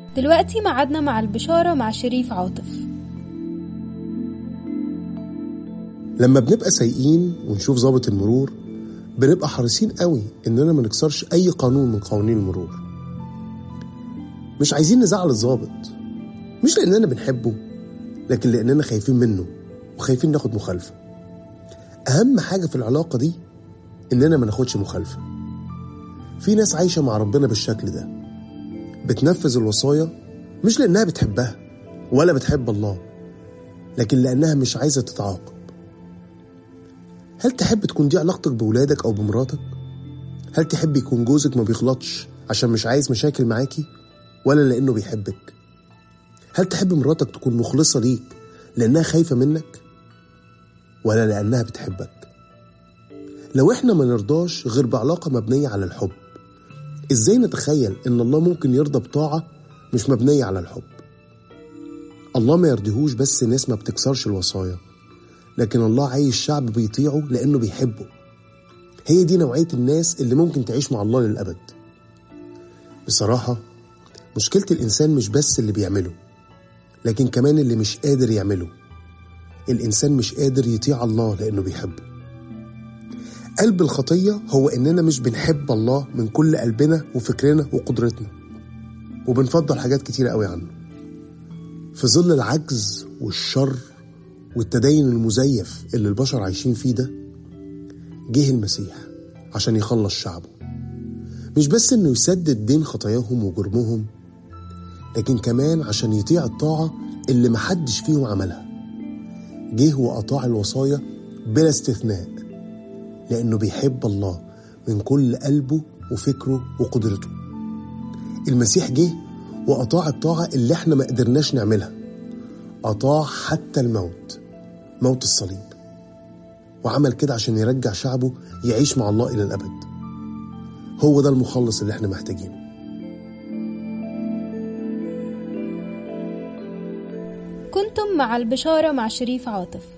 دلوقتي معادنا مع البشارة مع شريف عاطف لما بنبقى سايقين ونشوف ظابط المرور بنبقى حريصين قوي اننا ما نكسرش اي قانون من قوانين المرور مش عايزين نزعل الظابط مش لاننا بنحبه لكن لاننا خايفين منه وخايفين ناخد مخالفه اهم حاجه في العلاقه دي اننا ما ناخدش مخالفه في ناس عايشه مع ربنا بالشكل ده بتنفذ الوصايا مش لانها بتحبها ولا بتحب الله لكن لانها مش عايزه تتعاقب هل تحب تكون دي علاقتك بولادك او بمراتك هل تحب يكون جوزك ما بيغلطش عشان مش عايز مشاكل معاكي ولا لانه بيحبك هل تحب مراتك تكون مخلصه ليك لانها خايفه منك ولا لانها بتحبك لو احنا ما نرضاش غير بعلاقه مبنيه على الحب ازاي نتخيل ان الله ممكن يرضى بطاعه مش مبنيه على الحب الله ما يرضيهوش بس ناس ما بتكسرش الوصايا لكن الله عايز شعب بيطيعه لانه بيحبه هي دي نوعيه الناس اللي ممكن تعيش مع الله للابد بصراحه مشكله الانسان مش بس اللي بيعمله لكن كمان اللي مش قادر يعمله الانسان مش قادر يطيع الله لانه بيحبه قلب الخطيه هو اننا مش بنحب الله من كل قلبنا وفكرنا وقدرتنا وبنفضل حاجات كتيره قوي عنه في ظل العجز والشر والتدين المزيف اللي البشر عايشين فيه ده جه المسيح عشان يخلص شعبه مش بس انه يسدد دين خطاياهم وجرمهم لكن كمان عشان يطيع الطاعة اللي محدش فيهم عملها جه وأطاع الوصايا بلا استثناء لأنه بيحب الله من كل قلبه وفكره وقدرته المسيح جه وأطاع الطاعة اللي احنا ما قدرناش نعملها أطاع حتى الموت موت الصليب وعمل كده عشان يرجع شعبه يعيش مع الله إلى الأبد هو ده المخلص اللي احنا محتاجينه كنتم مع البشارة مع شريف عاطف